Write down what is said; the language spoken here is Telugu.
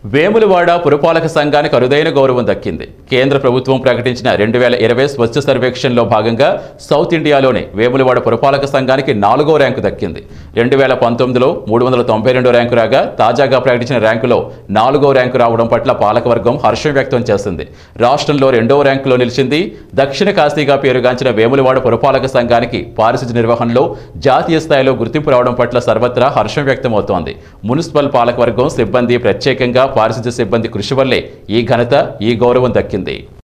వేములవాడ పురపాలక సంఘానికి అరుదైన గౌరవం దక్కింది కేంద్ర ప్రభుత్వం ప్రకటించిన రెండు వేల ఇరవై స్వచ్ఛ సర్వేక్షణలో భాగంగా సౌత్ ఇండియాలోనే వేములవాడ పురపాలక సంఘానికి నాలుగో ర్యాంకు దక్కింది రెండు వేల పంతొమ్మిదిలో మూడు వందల తొంభై రెండో ర్యాంకు రాగా తాజాగా ప్రకటించిన ర్యాంకులో నాలుగో ర్యాంకు రావడం పట్ల పాలకవర్గం హర్షం వ్యక్తం చేసింది రాష్ట్రంలో రెండో ర్యాంకులో నిలిచింది దక్షిణ కాశీగా పేరుగాంచిన వేములవాడ పురపాలక సంఘానికి పారిశుధ్య నిర్వహణలో జాతీయ స్థాయిలో గుర్తింపు రావడం పట్ల సర్వత్రా హర్షం వ్యక్తమవుతోంది మున్సిపల్ పాలకవర్గం సిబ్బంది ప్రత్యేకంగా పారిశుధ్య సిబ్బంది కృషి వల్లే ఈ ఘనత ఈ గౌరవం దక్కింది